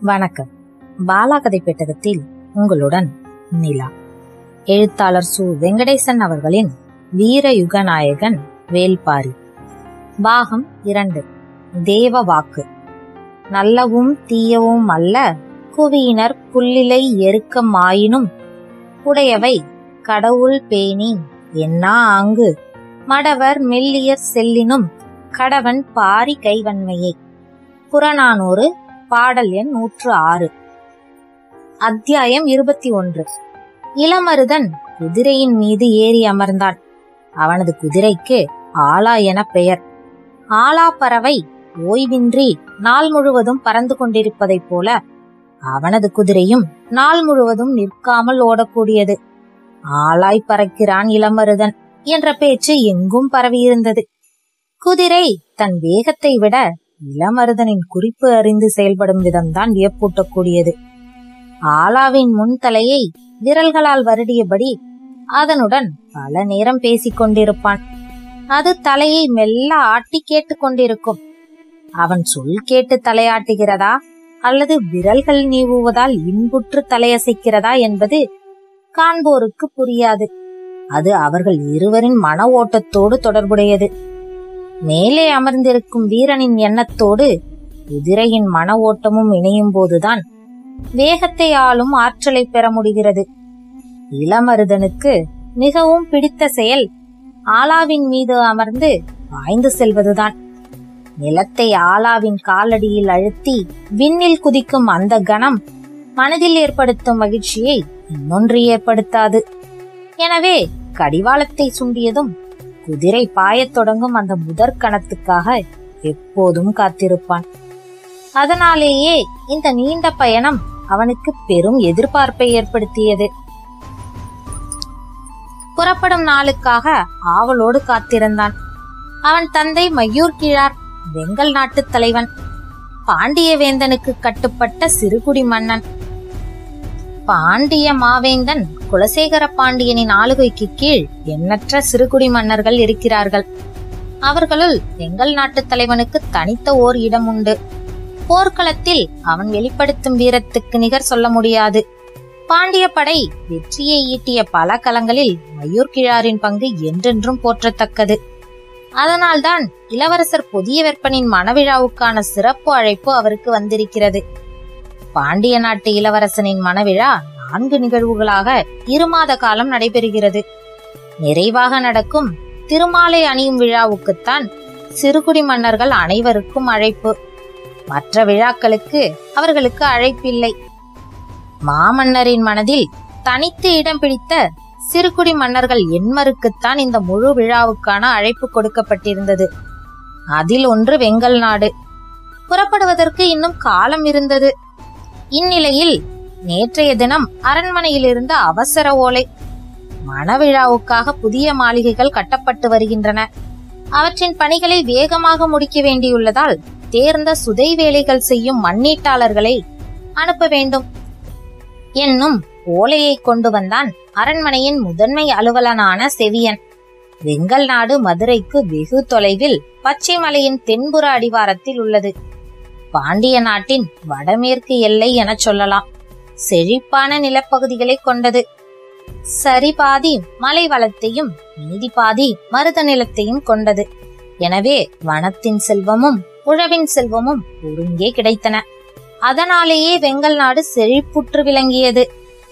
வணக்கம் பாலா கதை பெட்டகத்தில் உங்களுடன் நிலா எழுத்தாளர் சு வெங்கடேசன் அவர்களின் வீர யுகநாயகன் வேல்பாரி பாகம் இரண்டு தேவ வாக்கு நல்லவும் தீயவும் அல்ல குவியினர் புல்லிலை எருக்கம் ஆயினும் உடையவை கடவுள் பேணி என்னா அங்கு மடவர் மெல்லியர் செல்லினும் கடவன் பாரி கைவன்மையே புறநானூறு பாடல் எண் நூற்று ஆறு அத்தியாயம் இருபத்தி ஒன்று இளமருதன் குதிரையின் மீது ஏறி அமர்ந்தான் அவனது குதிரைக்கு ஆலா என பெயர் ஆலா பறவை ஓய்வின்றி நாள் முழுவதும் பறந்து கொண்டிருப்பதைப் போல அவனது குதிரையும் நாள் முழுவதும் நிற்காமல் ஓடக்கூடியது ஆளாய் பறக்கிறான் இளமருதன் என்ற பேச்சு எங்கும் பரவியிருந்தது குதிரை தன் வேகத்தை விட இளமருதனின் குறிப்பு அறிந்து செயல்படும் விதம்தான் வியப்பூட்டக்கூடியது ஆலாவின் முன் தலையை விரல்களால் வருடியபடி அதனுடன் பல நேரம் பேசிக் கொண்டிருப்பான் அது தலையை மெல்ல ஆட்டி கேட்டுக் கொண்டிருக்கும் அவன் சொல் கேட்டு தலையாட்டுகிறதா அல்லது விரல்கள் நீவுவதால் இன்புற்று தலையசைக்கிறதா என்பது காண்போருக்கு புரியாது அது அவர்கள் இருவரின் மன ஓட்டத்தோடு தொடர்புடையது மேலே அமர்ந்திருக்கும் வீரனின் எண்ணத்தோடு குதிரையின் மன ஓட்டமும் இணையும் போதுதான் வேகத்தை ஆளும் ஆற்றலை பெற முடிகிறது இளமருதனுக்கு மிகவும் பிடித்த செயல் ஆலாவின் மீது அமர்ந்து பாய்ந்து செல்வதுதான் நிலத்தை ஆலாவின் காலடியில் அழுத்தி விண்ணில் குதிக்கும் அந்த கணம் மனதில் ஏற்படுத்தும் மகிழ்ச்சியை இன்னொன்று ஏற்படுத்தாது எனவே கடிவாளத்தை சுண்டியதும் குதிரை பாயத் தொடங்கும் அந்த முதற் கணத்துக்காக எப்போதும் காத்திருப்பான் அதனாலேயே இந்த நீண்ட பயணம் அவனுக்கு பெரும் எதிர்பார்ப்பை ஏற்படுத்தியது புறப்படும் நாளுக்காக ஆவலோடு காத்திருந்தான் அவன் தந்தை மையூர் கிழார் வெங்கல் நாட்டுத் தலைவன் பாண்டிய வேந்தனுக்கு கட்டுப்பட்ட சிறுகுடி மன்னன் பாண்டிய மாவேந்தன் குலசேகர பாண்டியனின் ஆளுகைக்கு கீழ் எண்ணற்ற சிறுகுடி மன்னர்கள் இருக்கிறார்கள் அவர்களுள் வெங்கல் நாட்டுத் தலைவனுக்கு தனித்த ஓர் இடம் உண்டு போர்க்களத்தில் அவன் வெளிப்படுத்தும் வீரத்துக்கு நிகர் சொல்ல முடியாது பாண்டிய படை வெற்றியை ஈட்டிய பல களங்களில் மயூர் கிழாரின் பங்கு என்றென்றும் போற்றத்தக்கது அதனால்தான் இளவரசர் புதிய வெப்பனின் மணவிழாவுக்கான சிறப்பு அழைப்பு அவருக்கு வந்திருக்கிறது பாண்டிய நாட்டு இளவரசனின் மணவிழா நான்கு நிகழ்வுகளாக இரு மாத காலம் நடைபெறுகிறது நிறைவாக நடக்கும் திருமாலை அணியும் விழாவுக்குத்தான் சிறுகுடி மன்னர்கள் அனைவருக்கும் அழைப்பு மற்ற விழாக்களுக்கு அவர்களுக்கு அழைப்பில்லை மாமன்னரின் மனதில் தனித்து இடம் பிடித்த சிறுகுடி மன்னர்கள் எண்மருக்குத்தான் இந்த முழு விழாவுக்கான அழைப்பு கொடுக்கப்பட்டிருந்தது அதில் ஒன்று வெங்கல் நாடு புறப்படுவதற்கு இன்னும் காலம் இருந்தது இந்நிலையில் நேற்றைய தினம் அரண்மனையில் இருந்த அவசர ஓலை மணவிழாவுக்காக புதிய மாளிகைகள் கட்டப்பட்டு வருகின்றன அவற்றின் பணிகளை வேகமாக முடிக்க வேண்டியுள்ளதால் தேர்ந்த சுதை வேலைகள் செய்யும் மண்ணீட்டாளர்களை அனுப்ப வேண்டும் என்னும் ஓலையை கொண்டு வந்தான் அரண்மனையின் முதன்மை அலுவலனான செவியன் வெங்கல் நாடு மதுரைக்கு வெகு தொலைவில் பச்சை மலையின் தென்புற அடிவாரத்தில் உள்ளது பாண்டிய நாட்டின் வடமேற்கு எல்லை எனச் சொல்லலாம் செழிப்பான நிலப்பகுதிகளை கொண்டது சரி பாதி மலை வளத்தையும் மீதி பாதி மருத நிலத்தையும் கொண்டது எனவே வனத்தின் செல்வமும் உழவின் செல்வமும் ஒருங்கே கிடைத்தன அதனாலேயே வெங்கல் நாடு செழிப்புற்று விளங்கியது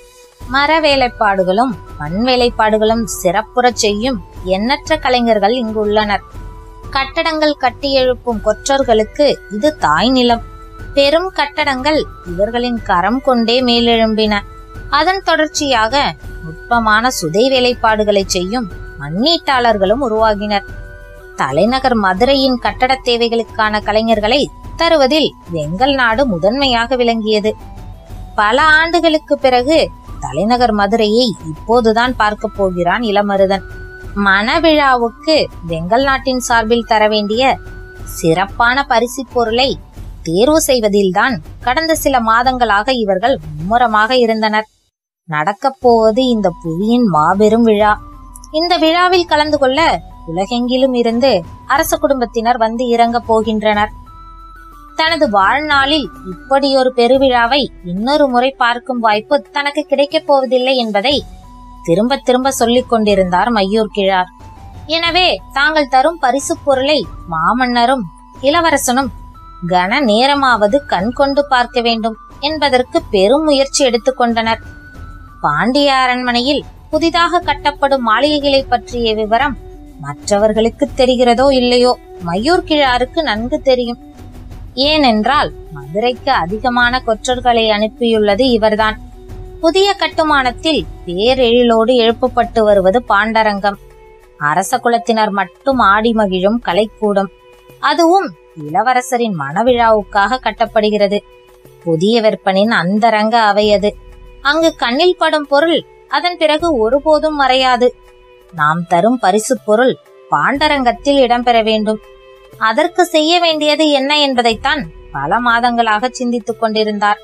மர வேலைப்பாடுகளும் மண் வேலைப்பாடுகளும் சிறப்புறச் செய்யும் எண்ணற்ற கலைஞர்கள் இங்கு உள்ளனர் கட்டடங்கள் கட்டி எழுப்பும் கொற்றர்களுக்கு இது தாய் நிலம் பெரும் கட்டடங்கள் இவர்களின் கரம் கொண்டே மேலெழும்பின அதன் தொடர்ச்சியாக நுட்பமான சுதை வேலைப்பாடுகளை செய்யும் மண்ணீட்டாளர்களும் உருவாகினர் தலைநகர் மதுரையின் கட்டட தேவைகளுக்கான கலைஞர்களை தருவதில் வெங்கல் நாடு முதன்மையாக விளங்கியது பல ஆண்டுகளுக்கு பிறகு தலைநகர் மதுரையை இப்போதுதான் பார்க்க போகிறான் இளமருதன் மணவிழாவுக்கு வெங்கல் நாட்டின் சார்பில் தர வேண்டிய சிறப்பான பரிசு பொருளை தேர்வு செய்வதில்தான் கடந்த சில மாதங்களாக இவர்கள் மும்முரமாக இருந்தனர் நடக்கப் போவது இந்த புவியின் மாபெரும் விழா இந்த விழாவில் கலந்து கொள்ள உலகெங்கிலும் இருந்து அரச குடும்பத்தினர் வந்து இறங்க போகின்றனர் தனது வாழ்நாளில் இப்படியொரு பெருவிழாவை இன்னொரு முறை பார்க்கும் வாய்ப்பு தனக்கு கிடைக்கப் போவதில்லை என்பதை திரும்ப திரும்ப சொல்லிக் கொண்டிருந்தார் மையூர் கிழார் எனவே தாங்கள் தரும் பரிசுப் பொருளை மாமன்னரும் இளவரசனும் கன நேரமாவது கண் கொண்டு பார்க்க வேண்டும் என்பதற்கு பெரும் முயற்சி எடுத்துக்கொண்டனர் பாண்டிய அரண்மனையில் புதிதாக கட்டப்படும் மாளிகைகளை பற்றிய விவரம் மற்றவர்களுக்கு தெரிகிறதோ இல்லையோ மயூர் கிழாருக்கு நன்கு தெரியும் ஏனென்றால் மதுரைக்கு அதிகமான கொற்றர்களை அனுப்பியுள்ளது இவர்தான் புதிய கட்டுமானத்தில் பேரெழிலோடு எழுப்பப்பட்டு வருவது பாண்டரங்கம் அரச குலத்தினர் மட்டும் ஆடி மகிழும் கலைக்கூடம் அதுவும் இளவரசரின் மணவிழாவுக்காக கட்டப்படுகிறது புதிய விற்பனின் அந்தரங்க அவை அது அங்கு கண்ணில் படும் பொருள் அதன் பிறகு ஒருபோதும் மறையாது நாம் தரும் பரிசுப் பொருள் பாண்டரங்கத்தில் இடம்பெற வேண்டும் அதற்கு செய்ய வேண்டியது என்ன என்பதைத்தான் பல மாதங்களாக சிந்தித்துக் கொண்டிருந்தார்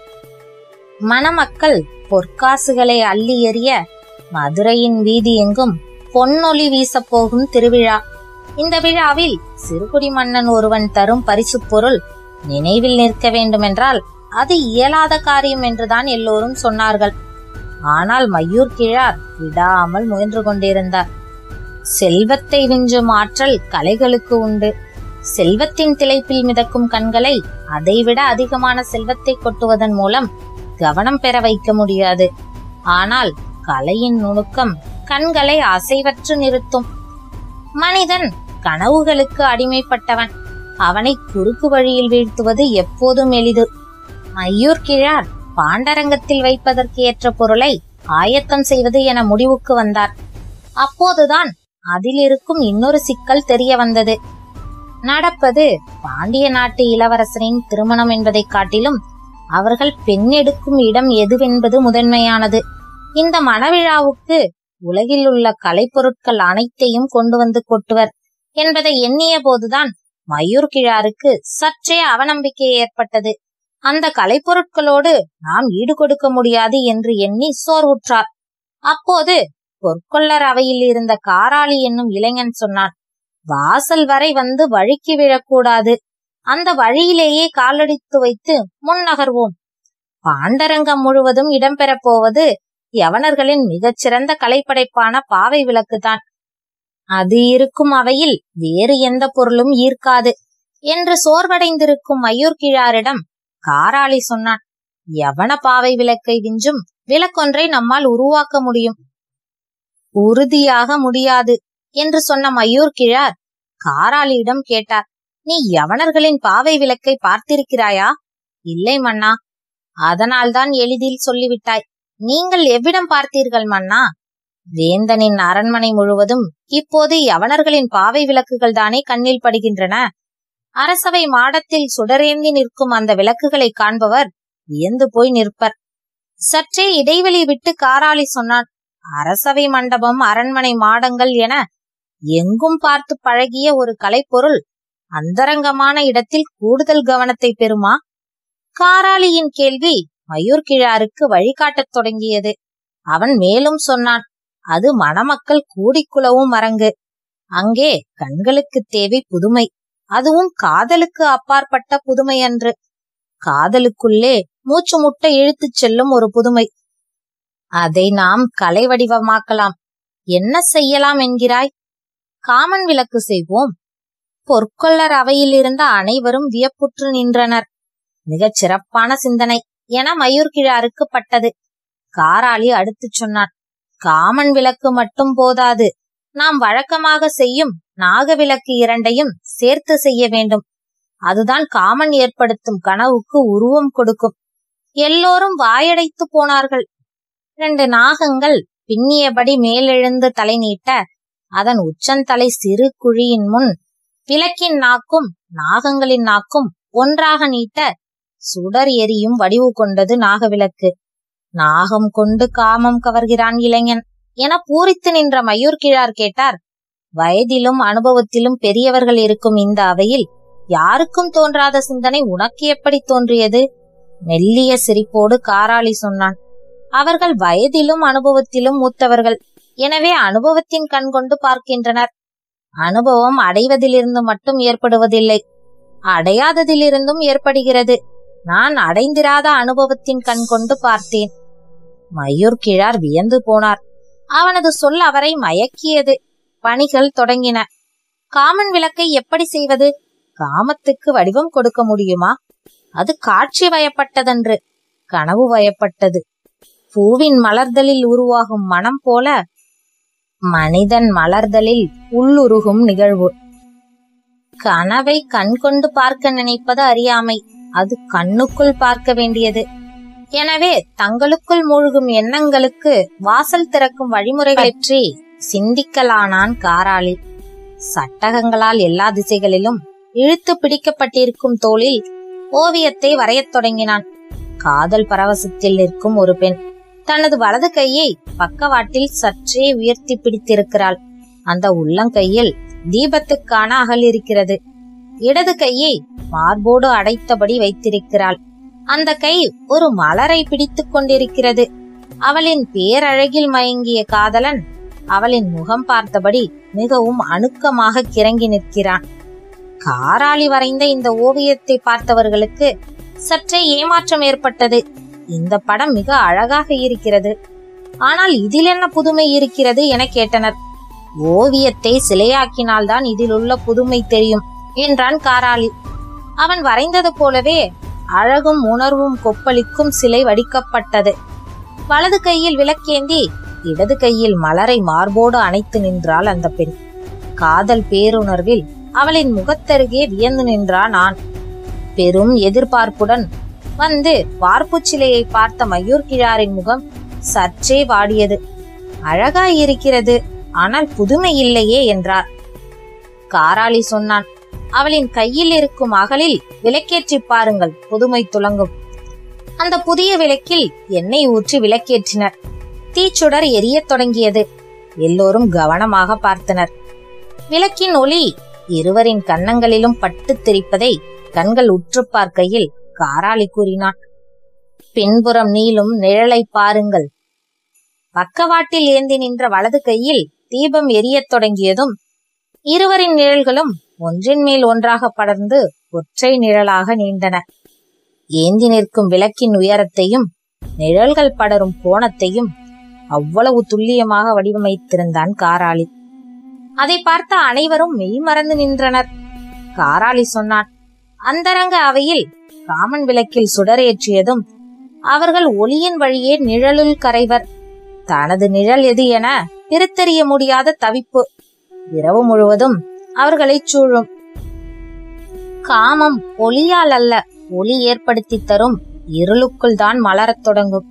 மணமக்கள் பொற்காசுகளை அள்ளி எறிய மதுரையின் வீதி எங்கும் பொன்னொளி வீசப் போகும் திருவிழா இந்த விழாவில் சிறுகுடி மன்னன் ஒருவன் தரும் பரிசுப் பொருள் நினைவில் நிற்க வேண்டுமென்றால் அது இயலாத காரியம் என்றுதான் எல்லோரும் சொன்னார்கள் ஆனால் மையூர் கிழார் விடாமல் முயன்று கொண்டிருந்தார் செல்வத்தை விஞ்சும் ஆற்றல் கலைகளுக்கு உண்டு செல்வத்தின் திளைப்பில் மிதக்கும் கண்களை அதைவிட அதிகமான செல்வத்தை கொட்டுவதன் மூலம் கவனம் பெற வைக்க முடியாது ஆனால் கலையின் நுணுக்கம் கண்களை அசைவற்று நிறுத்தும் மனிதன் கனவுகளுக்கு அடிமைப்பட்டவன் அவனை குறுக்கு வழியில் வீழ்த்துவது எப்போதும் எளிது மையூர் கிழார் பாண்டரங்கத்தில் வைப்பதற்கு ஏற்ற பொருளை ஆயத்தம் செய்வது என முடிவுக்கு வந்தார் அப்போதுதான் அதில் இருக்கும் இன்னொரு சிக்கல் தெரிய வந்தது நடப்பது பாண்டிய நாட்டு இளவரசரின் திருமணம் என்பதைக் காட்டிலும் அவர்கள் பெண் எடுக்கும் இடம் எதுவென்பது முதன்மையானது இந்த மணவிழாவுக்கு உலகில் உள்ள கலைப்பொருட்கள் அனைத்தையும் கொண்டு வந்து கொட்டுவர் என்பதை எண்ணிய போதுதான் மயூர் கிழாருக்கு சற்றே அவநம்பிக்கை ஏற்பட்டது அந்த கலைப்பொருட்களோடு நாம் ஈடு கொடுக்க முடியாது என்று எண்ணி சோர்வுற்றார் அப்போது பொற்கொள்ளர் அவையில் இருந்த காராளி என்னும் இளைஞன் சொன்னான் வாசல் வரை வந்து வழுக்கி விழக்கூடாது அந்த வழியிலேயே காலடித்து வைத்து முன்னகர்வோம் பாண்டரங்கம் முழுவதும் இடம்பெறப் போவது யவனர்களின் மிகச்சிறந்த கலைப்படைப்பான பாவை விளக்குதான் அது இருக்கும் அவையில் வேறு எந்த பொருளும் ஈர்க்காது என்று சோர்வடைந்திருக்கும் மயூர் கிழாரிடம் காராளி சொன்னான் யவன பாவை விளக்கை விஞ்சும் விளக்கொன்றை நம்மால் உருவாக்க முடியும் உறுதியாக முடியாது என்று சொன்ன மயூர் கிழார் காராளியிடம் கேட்டார் நீ யவனர்களின் பாவை விளக்கை பார்த்திருக்கிறாயா இல்லை மன்னா அதனால்தான் எளிதில் சொல்லிவிட்டாய் நீங்கள் எவ்விடம் பார்த்தீர்கள் மன்னா வேந்தனின் அரண்மனை முழுவதும் இப்போது யவனர்களின் பாவை விளக்குகள் தானே கண்ணில் படுகின்றன அரசவை மாடத்தில் சுடரேந்தி நிற்கும் அந்த விளக்குகளை காண்பவர் வியந்து போய் நிற்பர் சற்றே இடைவெளி விட்டு காராளி சொன்னான் அரசவை மண்டபம் அரண்மனை மாடங்கள் என எங்கும் பார்த்து பழகிய ஒரு கலைப்பொருள் அந்தரங்கமான இடத்தில் கூடுதல் கவனத்தை பெறுமா காராளியின் கேள்வி மயூர் கிழாருக்கு வழிகாட்டத் தொடங்கியது அவன் மேலும் சொன்னான் அது மணமக்கள் கூடிக்குளவும் அரங்கு அங்கே கண்களுக்கு தேவை புதுமை அதுவும் காதலுக்கு அப்பாற்பட்ட புதுமை அன்று காதலுக்குள்ளே மூச்சு முட்டை இழுத்துச் செல்லும் ஒரு புதுமை அதை நாம் கலை வடிவமாக்கலாம் என்ன செய்யலாம் என்கிறாய் காமன் விளக்கு செய்வோம் பொற்கொள்ளர் அவையில் இருந்த அனைவரும் வியப்புற்று நின்றனர் மிகச் சிறப்பான சிந்தனை என மயூர் கிழாருக்கு பட்டது காராளி அடுத்துச் சொன்னான் காமன் விளக்கு மட்டும் போதாது நாம் வழக்கமாக செய்யும் நாக விளக்கு இரண்டையும் சேர்த்து செய்ய வேண்டும் அதுதான் காமன் ஏற்படுத்தும் கனவுக்கு உருவம் கொடுக்கும் எல்லோரும் வாயடைத்து போனார்கள் இரண்டு நாகங்கள் பின்னியபடி மேலெழுந்து தலை நீட்ட அதன் உச்சந்தலை சிறு குழியின் முன் விளக்கின் நாக்கும் நாகங்களின் நாக்கும் ஒன்றாக நீட்ட சுடர் எரியும் வடிவு கொண்டது நாகவிளக்கு நாகம் கொண்டு காமம் கவர்கிறான் இளைஞன் என பூரித்து நின்ற மயூர் கிழார் கேட்டார் வயதிலும் அனுபவத்திலும் பெரியவர்கள் இருக்கும் இந்த அவையில் யாருக்கும் தோன்றாத சிந்தனை உனக்கு எப்படி தோன்றியது மெல்லிய சிரிப்போடு காராளி சொன்னான் அவர்கள் வயதிலும் அனுபவத்திலும் மூத்தவர்கள் எனவே அனுபவத்தின் கண் கொண்டு பார்க்கின்றனர் அனுபவம் அடைவதிலிருந்து மட்டும் ஏற்படுவதில்லை அடையாததிலிருந்தும் ஏற்படுகிறது நான் அடைந்திராத அனுபவத்தின் கண் கொண்டு பார்த்தேன் மயூர் கிழார் வியந்து போனார் அவனது சொல் அவரை மயக்கியது பணிகள் தொடங்கின காமன் விளக்கை எப்படி செய்வது காமத்துக்கு வடிவம் கொடுக்க முடியுமா அது காட்சி வயப்பட்டதன்று கனவு வயப்பட்டது பூவின் மலர்தலில் உருவாகும் மனம் போல மனிதன் மலர்தலில் உள்ளுருகும் நிகழ்வு கனவை கண் கொண்டு பார்க்க நினைப்பது அறியாமை அது கண்ணுக்குள் பார்க்க வேண்டியது எனவே தங்களுக்குள் மூழ்கும் எண்ணங்களுக்கு வாசல் திறக்கும் வழிமுறை பற்றி சிந்திக்கலானான் காராளி சட்டகங்களால் எல்லா திசைகளிலும் இழுத்து பிடிக்கப்பட்டிருக்கும் தோளில் ஓவியத்தை வரையத் தொடங்கினான் காதல் பரவசத்தில் நிற்கும் ஒரு பெண் தனது வலது கையை பக்கவாட்டில் சற்றே உயர்த்தி பிடித்திருக்கிறாள் அந்த உள்ளங்கையில் தீபத்துக்கான அகல் இருக்கிறது இடது கையை மார்போடு அடைத்தபடி வைத்திருக்கிறாள் அந்த கை ஒரு மலரை பிடித்துக் கொண்டிருக்கிறது அவளின் பேரழகில் மயங்கிய காதலன் அவளின் முகம் பார்த்தபடி மிகவும் அணுக்கமாக கிறங்கி நிற்கிறான் காராளி வரைந்த இந்த ஓவியத்தை பார்த்தவர்களுக்கு சற்றே ஏமாற்றம் ஏற்பட்டது இந்த படம் மிக அழகாக இருக்கிறது ஆனால் இதில் என்ன புதுமை இருக்கிறது என கேட்டனர் ஓவியத்தை சிலையாக்கினால்தான் இதில் உள்ள புதுமை தெரியும் என்றான் காராளி அவன் வரைந்தது போலவே அழகும் உணர்வும் கொப்பளிக்கும் சிலை வடிக்கப்பட்டது வலது கையில் விளக்கேந்தி இடது கையில் மலரை மார்போடு அணைத்து நின்றாள் அந்த பெண் காதல் பேருணர்வில் அவளின் முகத்தருகே வியந்து நின்றான் நான் பெரும் எதிர்பார்ப்புடன் வந்து வார்ப்புச் சிலையை பார்த்த மயூர் கிழாரின் முகம் சற்றே வாடியது அழகாய் இருக்கிறது ஆனால் புதுமை இல்லையே என்றார் காராளி சொன்னான் அவளின் கையில் இருக்கும் அகலில் விளக்கேற்றி பாருங்கள் புதுமை துலங்கும் அந்த புதிய விளக்கில் எண்ணெய் ஊற்றி விளக்கேற்றினர் தீச்சுடர் எரியத் தொடங்கியது எல்லோரும் கவனமாக பார்த்தனர் விளக்கின் ஒளி இருவரின் கன்னங்களிலும் பட்டுத் தெரிப்பதை கண்கள் உற்று பார்க்கையில் காராளி கூறினான் பின்புறம் நீளும் நிழலை பாருங்கள் பக்கவாட்டில் ஏந்தி நின்ற வலது கையில் தீபம் எரியத் தொடங்கியதும் இருவரின் நிழல்களும் ஒன்றின் மேல் ஒன்றாக படர்ந்து ஒற்றை நிழலாக நீண்டன ஏந்தி நிற்கும் விளக்கின் உயரத்தையும் நிழல்கள் படரும் கோணத்தையும் அவ்வளவு துல்லியமாக வடிவமைத்திருந்தான் காராளி அதை பார்த்த அனைவரும் மெய்மறந்து நின்றனர் காராளி சொன்னான் அந்தரங்க அவையில் காமன் விளக்கில் சுடரேற்றியதும் அவர்கள் ஒளியின் வழியே நிழலுள் கரைவர் தனது நிழல் எது என பிரித்தறிய முடியாத தவிப்பு இரவு முழுவதும் அவர்களைச் சூழும் காமம் ஒளியால் அல்ல ஒளி ஏற்படுத்தி தரும் இருளுக்குள் தான் மலரத் தொடங்கும்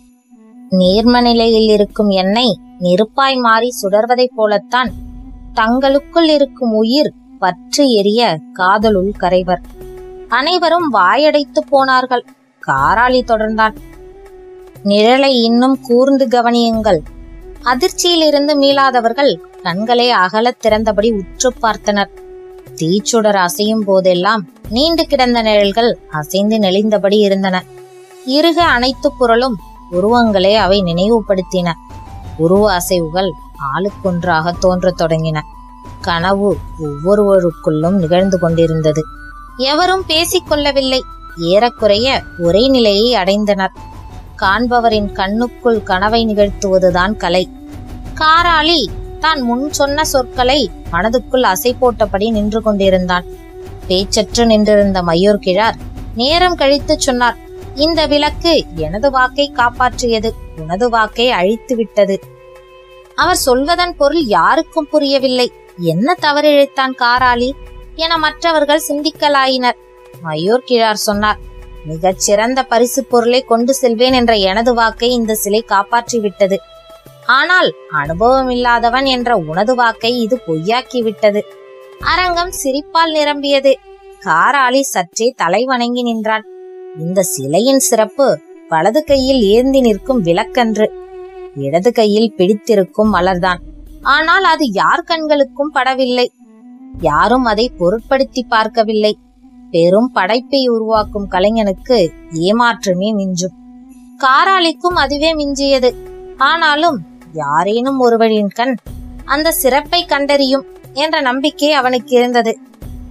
நீர்ம நிலையில் இருக்கும் எண்ணெய் நெருப்பாய் மாறி சுடர்வதைப் போலத்தான் தங்களுக்குள் இருக்கும் உயிர் பற்றி எரிய காதலுள் கரைவர் அனைவரும் வாயடைத்து போனார்கள் காராளி தொடர்ந்தான் நிழலை இன்னும் கூர்ந்து கவனியுங்கள் அதிர்ச்சியிலிருந்து மீளாதவர்கள் கண்களை அகலத் திறந்தபடி உற்று பார்த்தனர் தீச்சுடர் அசையும் போதெல்லாம் நீண்டு கிடந்த நிழல்கள் அசைந்து நெளிந்தபடி இருந்தன இருக அனைத்து புரளும் உருவங்களை அவை நினைவுபடுத்தின உருவ அசைவுகள் ஆளுக்கொன்றாக தோன்றத் தொடங்கின கனவு ஒவ்வொருவருக்குள்ளும் நிகழ்ந்து கொண்டிருந்தது எவரும் பேசிக் கொள்ளவில்லை ஏறக்குறைய ஒரே நிலையை அடைந்தனர் காண்பவரின் கண்ணுக்குள் கனவை நிகழ்த்துவதுதான் கலை காராளி தான் முன் சொன்ன சொற்களை மனதுக்குள் அசை போட்டபடி நின்று கொண்டிருந்தான் பேச்சற்று நின்றிருந்த மயூர் கிழார் நேரம் கழித்து சொன்னார் இந்த விளக்கு எனது வாக்கை காப்பாற்றியது உனது வாக்கை அழித்து விட்டது அவர் சொல்வதன் பொருள் யாருக்கும் புரியவில்லை என்ன தவறிழைத்தான் காராளி என மற்றவர்கள் சிந்திக்கலாயினர் மயூர் கிழார் சொன்னார் மிகச் சிறந்த பரிசு பொருளை கொண்டு செல்வேன் என்ற எனது வாக்கை இந்த சிலை காப்பாற்றி விட்டது ஆனால் அனுபவம் இல்லாதவன் என்ற உனது வாக்கை இது பொய்யாக்கி விட்டது அரங்கம் சிரிப்பால் நிரம்பியது காராளி சற்றே தலை வணங்கி நின்றான் இந்த சிலையின் சிறப்பு வலது கையில் ஏந்தி நிற்கும் விளக்கன்று இடது கையில் பிடித்திருக்கும் மலர்தான் ஆனால் அது யார் கண்களுக்கும் படவில்லை யாரும் அதை பொருட்படுத்தி பார்க்கவில்லை பெரும் படைப்பை உருவாக்கும் கலைஞனுக்கு ஏமாற்றமே மிஞ்சும் காராளிக்கும் அதுவே மிஞ்சியது ஆனாலும் யாரேனும் ஒருவரின் கண் அந்த சிறப்பை கண்டறியும் என்ற நம்பிக்கை அவனுக்கு இருந்தது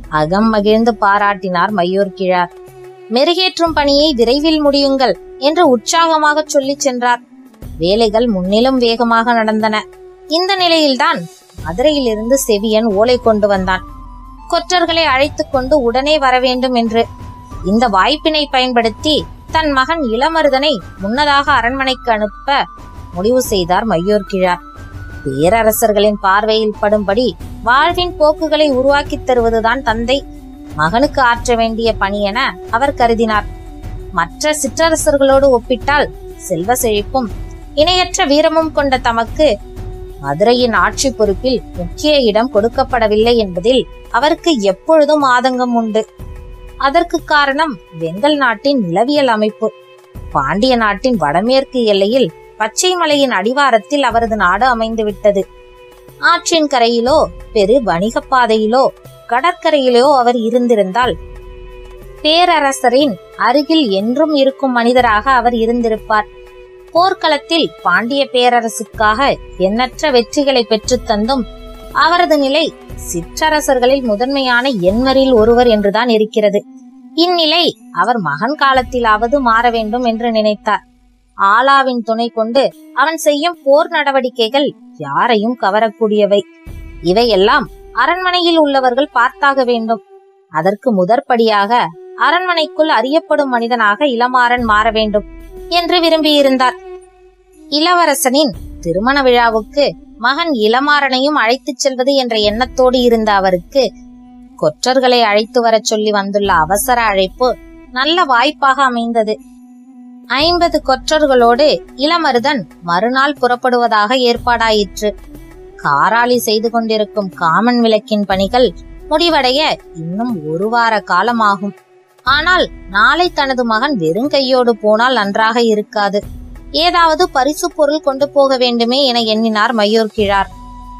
அகம் மகிழ்ந்து பாராட்டினார் மையூர் கிழார் மெருகேற்றும் பணியை விரைவில் முடியுங்கள் என்று உற்சாகமாக சொல்லிச் சென்றார் வேலைகள் முன்னிலும் வேகமாக நடந்தன இந்த நிலையில்தான் மதுரையிலிருந்து செவியன் ஓலை கொண்டு வந்தான் கொற்றர்களை அழைத்துக் கொண்டு உடனே வர வேண்டும் என்று இந்த வாய்ப்பினை பயன்படுத்தி தன் மகன் இளமருதனை முன்னதாக அரண்மனைக்கு அனுப்ப முடிவு செய்தார் மையூர் கிழார் பேரரசர்களின் பார்வையில் படும்படி வாழ்வின் போக்குகளை உருவாக்கித் தருவதுதான் தந்தை மகனுக்கு ஆற்ற வேண்டிய பணி என அவர் கருதினார் மற்ற சிற்றரசர்களோடு ஒப்பிட்டால் செல்வ செழிப்பும் இணையற்ற வீரமும் கொண்ட தமக்கு மதுரையின் ஆட்சி பொறுப்பில் முக்கிய இடம் கொடுக்கப்படவில்லை என்பதில் அவருக்கு எப்பொழுதும் ஆதங்கம் உண்டு அதற்கு காரணம் வெங்கல் நாட்டின் நிலவியல் அமைப்பு பாண்டிய நாட்டின் வடமேற்கு எல்லையில் பச்சை மலையின் அடிவாரத்தில் அவரது நாடு அமைந்து விட்டது ஆற்றின் கரையிலோ பெரு வணிகப் பாதையிலோ கடற்கரையிலோ அவர் இருந்திருந்தால் பேரரசரின் அருகில் என்றும் இருக்கும் மனிதராக அவர் இருந்திருப்பார் போர்க்களத்தில் பாண்டிய பேரரசுக்காக எண்ணற்ற வெற்றிகளை பெற்றுத் தந்தும் அவரது நிலை சிற்றரசர்களில் முதன்மையான எண்வரில் ஒருவர் என்றுதான் இருக்கிறது இந்நிலை அவர் மகன் காலத்திலாவது மாற வேண்டும் என்று நினைத்தார் ஆலாவின் துணை கொண்டு அவன் செய்யும் போர் நடவடிக்கைகள் யாரையும் கவரக்கூடியவை இவையெல்லாம் அரண்மனையில் உள்ளவர்கள் பார்த்தாக வேண்டும் அதற்கு முதற்படியாக அரண்மனைக்குள் அறியப்படும் மனிதனாக இளமாறன் மாற வேண்டும் என்று விரும்பியிருந்தார் இளவரசனின் திருமண விழாவுக்கு மகன் இளமாறனையும் அழைத்துச் செல்வது என்ற எண்ணத்தோடு இருந்த அவருக்கு கொற்றர்களை அழைத்து வரச் சொல்லி வந்துள்ள அவசர அழைப்பு நல்ல வாய்ப்பாக அமைந்தது ஐம்பது கொற்றர்களோடு இளமருதன் மறுநாள் புறப்படுவதாக ஏற்பாடாயிற்று காராளி செய்து கொண்டிருக்கும் காமன் விளக்கின் பணிகள் முடிவடைய இன்னும் ஒரு வார காலமாகும் ஆனால் நாளை தனது மகன் வெறுங்கையோடு போனால் நன்றாக இருக்காது ஏதாவது பரிசு பொருள் கொண்டு போக வேண்டுமே என எண்ணினார் மயூர் கிழார்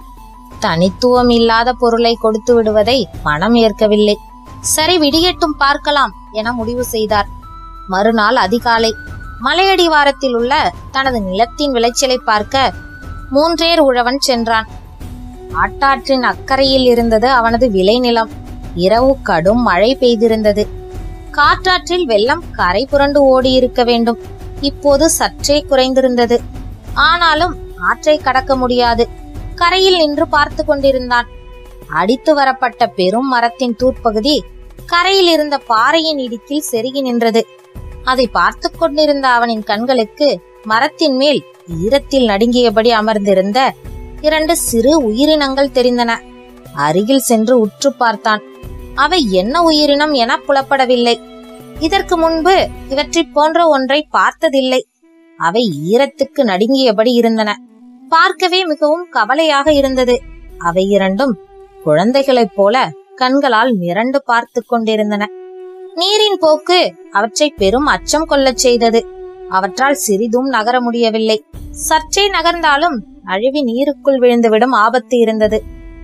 தனித்துவம் இல்லாத பொருளை கொடுத்து விடுவதை மனம் ஏற்கவில்லை சரி விடியட்டும் பார்க்கலாம் என முடிவு செய்தார் மறுநாள் அதிகாலை மலையடிவாரத்தில் உள்ள தனது நிலத்தின் விளைச்சலை பார்க்க மூன்றேர் உழவன் சென்றான் ஆட்டாற்றின் அக்கறையில் இருந்தது அவனது விளைநிலம் இரவு கடும் மழை பெய்திருந்தது காற்றாற்றில் வெள்ளம் கரை புரண்டு ஓடி இருக்க வேண்டும் இப்போது சற்றே குறைந்திருந்தது ஆனாலும் ஆற்றை கடக்க முடியாது கரையில் நின்று பார்த்து கொண்டிருந்தான் அடித்து வரப்பட்ட பெரும் மரத்தின் தூர்ப்பகுதி கரையில் இருந்த பாறையின் இடுக்கில் செருகி நின்றது அதை பார்த்து கொண்டிருந்த அவனின் கண்களுக்கு மரத்தின் மேல் ஈரத்தில் நடுங்கியபடி அமர்ந்திருந்த இரண்டு சிறு உயிரினங்கள் தெரிந்தன அருகில் சென்று உற்று பார்த்தான் அவை என்ன உயிரினம் என புலப்படவில்லை இதற்கு முன்பு இவற்றைப் போன்ற ஒன்றை பார்த்ததில்லை அவை ஈரத்துக்கு நடுங்கியபடி இருந்தன பார்க்கவே மிகவும் கவலையாக இருந்தது அவை இரண்டும் குழந்தைகளைப் போல கண்களால் மிரண்டு பார்த்து கொண்டிருந்தன நீரின் போக்கு அவற்றை பெரும் அச்சம் கொள்ளச் செய்தது அவற்றால் சிறிதும் நகர முடியவில்லை சற்றே நகர்ந்தாலும் அழுவி நீருக்குள் விழுந்துவிடும் ஆபத்து இருந்தது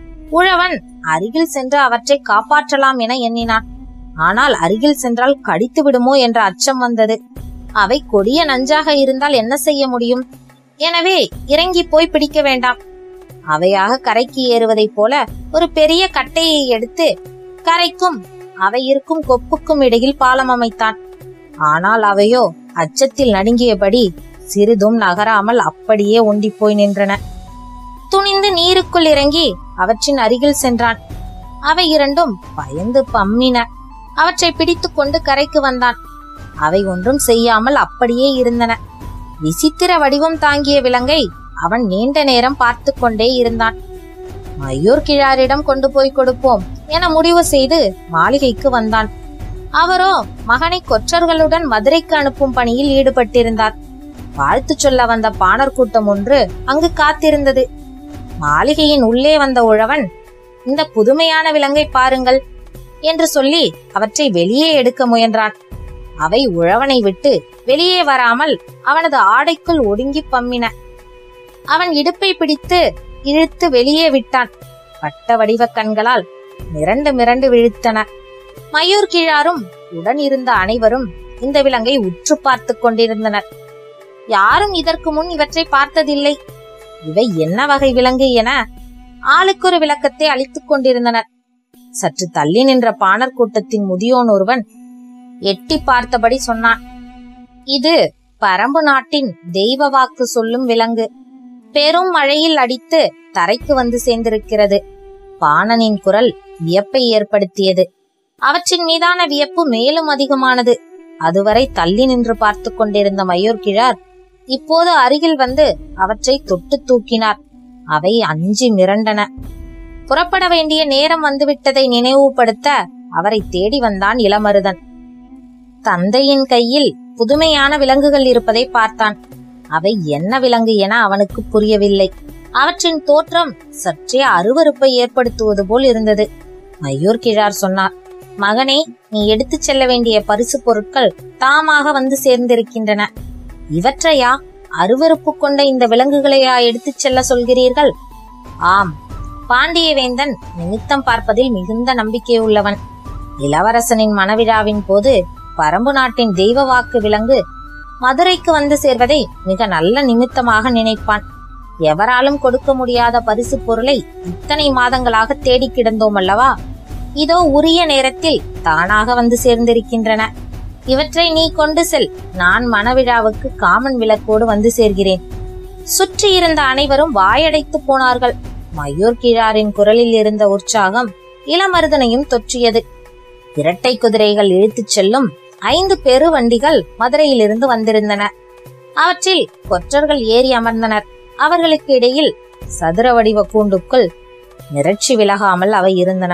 உழவன் அருகில் சென்று அவற்றை காப்பாற்றலாம் என எண்ணினான் ஆனால் அருகில் சென்றால் கடித்து விடுமோ என்ற அச்சம் வந்தது அவை கொடிய நஞ்சாக இருந்தால் என்ன செய்ய முடியும் எனவே இறங்கி போய் பிடிக்க வேண்டாம் அவையாக கரைக்கு ஏறுவதைப் போல ஒரு பெரிய கட்டையை எடுத்து கரைக்கும் அவை இருக்கும் கொப்புக்கும் இடையில் பாலம் அமைத்தான் ஆனால் அவையோ அச்சத்தில் நடுங்கியபடி சிறிதும் நகராமல் அப்படியே ஒண்டி போய் நின்றன துணிந்து நீருக்குள் இறங்கி அவற்றின் அருகில் சென்றான் அவை இரண்டும் பயந்து பம்மின அவற்றை பிடித்துக் கொண்டு கரைக்கு வந்தான் அவை ஒன்றும் செய்யாமல் அப்படியே இருந்தன விசித்திர வடிவம் தாங்கிய விலங்கை அவன் நீண்ட நேரம் பார்த்து கொண்டே இருந்தான் மயூர் கிழாரிடம் கொண்டு போய் கொடுப்போம் என முடிவு செய்து மாளிகைக்கு வந்தான் அவரோ மகனை கொற்றர்களுடன் மதுரைக்கு அனுப்பும் பணியில் ஈடுபட்டிருந்தார் வாழ்த்து சொல்ல வந்த பாணர் கூட்டம் ஒன்று அங்கு காத்திருந்தது மாளிகையின் உள்ளே வந்த உழவன் இந்த புதுமையான விலங்கை பாருங்கள் என்று சொல்லி அவற்றை வெளியே எடுக்க முயன்றான் அவை உழவனை விட்டு வெளியே வராமல் அவனது ஆடைக்குள் ஒடுங்கி பம்மின அவன் இடுப்பை பிடித்து இழுத்து வெளியே விட்டான் வட்ட வடிவ கண்களால் மிரண்டு மிரண்டு விழித்தன மயூர் கிழாரும் உடன் இருந்த அனைவரும் இந்த விலங்கை உற்று பார்த்துக் கொண்டிருந்தனர் யாரும் இதற்கு முன் இவற்றை பார்த்ததில்லை இவை என்ன வகை விலங்கு என ஆளுக்கொரு விளக்கத்தை அளித்துக் கொண்டிருந்தனர் சற்று தள்ளி நின்ற பாணர் கூட்டத்தின் முதியோன் ஒருவன் எட்டி பார்த்தபடி சொன்னான் இது பரம்பு நாட்டின் தெய்வ வாக்கு சொல்லும் விலங்கு பெரும் மழையில் அடித்து தரைக்கு வந்து சேர்ந்திருக்கிறது பாணனின் குரல் வியப்பை ஏற்படுத்தியது அவற்றின் மீதான வியப்பு மேலும் அதிகமானது அதுவரை தள்ளி நின்று பார்த்து கொண்டிருந்த மயூர்கிழார் இப்போது அருகில் வந்து அவற்றை தொட்டு தூக்கினார் அவை அஞ்சி மிரண்டன புறப்பட வேண்டிய நேரம் வந்துவிட்டதை நினைவுபடுத்த அவரை தேடி வந்தான் இளமருதன் தந்தையின் கையில் புதுமையான விலங்குகள் இருப்பதை பார்த்தான் அவை என்ன விலங்கு என அவனுக்கு புரியவில்லை அவற்றின் தோற்றம் சற்றே அருவருப்பை ஏற்படுத்துவது போல் இருந்தது மயூர் கிழார் சொன்னார் மகனே நீ எடுத்துச் செல்ல வேண்டிய பரிசு பொருட்கள் தாமாக வந்து சேர்ந்திருக்கின்றன இவற்றையா அருவருப்பு கொண்ட இந்த விலங்குகளையா எடுத்துச் செல்ல சொல்கிறீர்கள் ஆம் பாண்டியவேந்தன் நிமித்தம் பார்ப்பதில் மிகுந்த நம்பிக்கை உள்ளவன் இளவரசனின் மணவிழாவின் போது பரம்பு நாட்டின் தெய்வ வாக்கு விலங்கு மதுரைக்கு வந்து சேர்வதை மிக நல்ல நிமித்தமாக நினைப்பான் எவராலும் கொடுக்க முடியாத பரிசு பொருளை இத்தனை மாதங்களாக தேடி கிடந்தோம் அல்லவா இதோ உரிய நேரத்தில் தானாக வந்து சேர்ந்திருக்கின்றன இவற்றை நீ கொண்டு செல் நான் மணவிழாவுக்கு காமன் விளக்கோடு வந்து சேர்கிறேன் சுற்றி இருந்த அனைவரும் வாயடைத்து போனார்கள் மயூர் கிழாரின் குரலில் இருந்த உற்சாகம் இளமருதனையும் தொற்றியது இரட்டை குதிரைகள் இழுத்துச் செல்லும் ஐந்து பெரு வண்டிகள் மதுரையிலிருந்து வந்திருந்தன அவற்றில் கொற்றர்கள் ஏறி அமர்ந்தனர் அவர்களுக்கு இடையில் சதுர வடிவ கூண்டுக்குள் மிரட்சி விலகாமல் அவை இருந்தன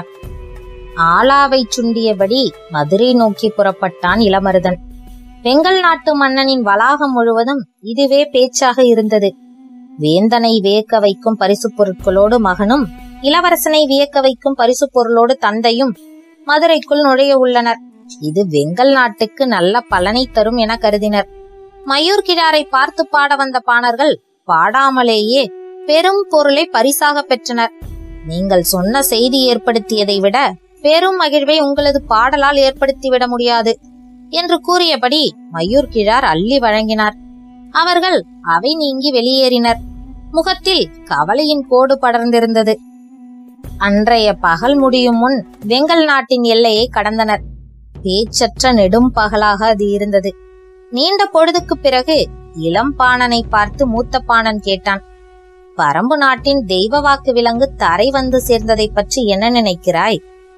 ஆலாவை சுண்டியபடி மதுரை நோக்கி புறப்பட்டான் இளமருதன் வெங்கல் நாட்டு மன்னனின் வளாகம் முழுவதும் இதுவே பேச்சாக இருந்தது வேந்தனை வியக்க வைக்கும் பரிசு பொருட்களோடு மகனும் இளவரசனை வியக்க வைக்கும் பரிசு பொருளோடு தந்தையும் மதுரைக்குள் நுழைய உள்ளனர் இது வெங்கல் நாட்டுக்கு நல்ல பலனை தரும் என கருதினர் மயூர் கிழாரை பார்த்து பாட வந்த பாணர்கள் பாடாமலேயே பெரும் பொருளை பரிசாக பெற்றனர் நீங்கள் சொன்ன செய்தி ஏற்படுத்தியதை விட பெரும் மகிழ்வை உங்களது பாடலால் ஏற்படுத்திவிட முடியாது என்று கூறியபடி மயூர் கிழார் அள்ளி வழங்கினார் அவர்கள் அவை நீங்கி வெளியேறினர் முகத்தில் கவலையின் கோடு படர்ந்திருந்தது அன்றைய பகல் முடியும் முன் வெங்கல் நாட்டின் எல்லையை கடந்தனர் பேச்சற்ற நெடும் பகலாக அது இருந்தது நீண்ட பொழுதுக்கு பிறகு இளம் பாணனை பார்த்து மூத்த பாணன் கேட்டான் பரம்பு நாட்டின் தெய்வ வாக்கு விலங்கு தரை வந்து சேர்ந்ததை பற்றி என்ன நினைக்கிறாய்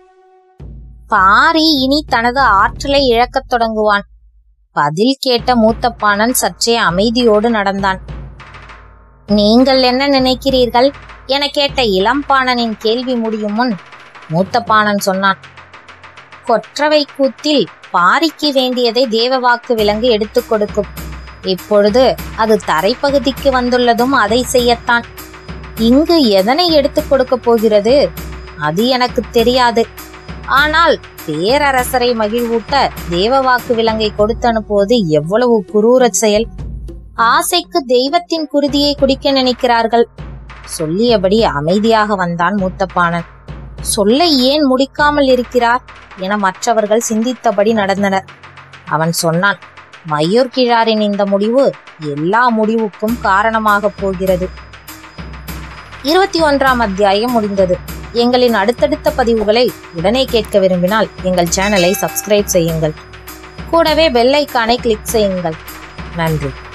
பாரி இனி தனது ஆற்றலை இழக்கத் தொடங்குவான் பதில் கேட்ட மூத்த பாணன் சற்றே அமைதியோடு நடந்தான் நீங்கள் என்ன நினைக்கிறீர்கள் என கேட்ட இளம்பாணனின் கேள்வி முடியும் முன் மூத்த பாணன் சொன்னான் கொற்றவை கூத்தில் பாரிக்கு வேண்டியதை தேவவாக்கு விலங்கு எடுத்துக் கொடுக்கும் இப்பொழுது அது தரைப்பகுதிக்கு வந்துள்ளதும் அதை செய்யத்தான் இங்கு எதனை எடுத்துக் கொடுக்க போகிறது அது எனக்கு தெரியாது ஆனால் பேரரசரை மகிழ்வூட்ட தேவவாக்கு விலங்கை கொடுத்து அனுப்புவது எவ்வளவு குரூர செயல் ஆசைக்கு தெய்வத்தின் குருதியை குடிக்க நினைக்கிறார்கள் சொல்லியபடி அமைதியாக வந்தான் மூத்தப்பாணன் சொல்லை ஏன் முடிக்காமல் இருக்கிறார் என மற்றவர்கள் சிந்தித்தபடி நடந்தனர் அவன் சொன்னான் மயூர் கிழாரின் இந்த முடிவு எல்லா முடிவுக்கும் காரணமாக போகிறது இருபத்தி ஒன்றாம் அத்தியாயம் முடிந்தது எங்களின் அடுத்தடுத்த பதிவுகளை உடனே கேட்க விரும்பினால் எங்கள் சேனலை சப்ஸ்கிரைப் செய்யுங்கள் கூடவே பெல் ஐக்கானை கிளிக் செய்யுங்கள் நன்றி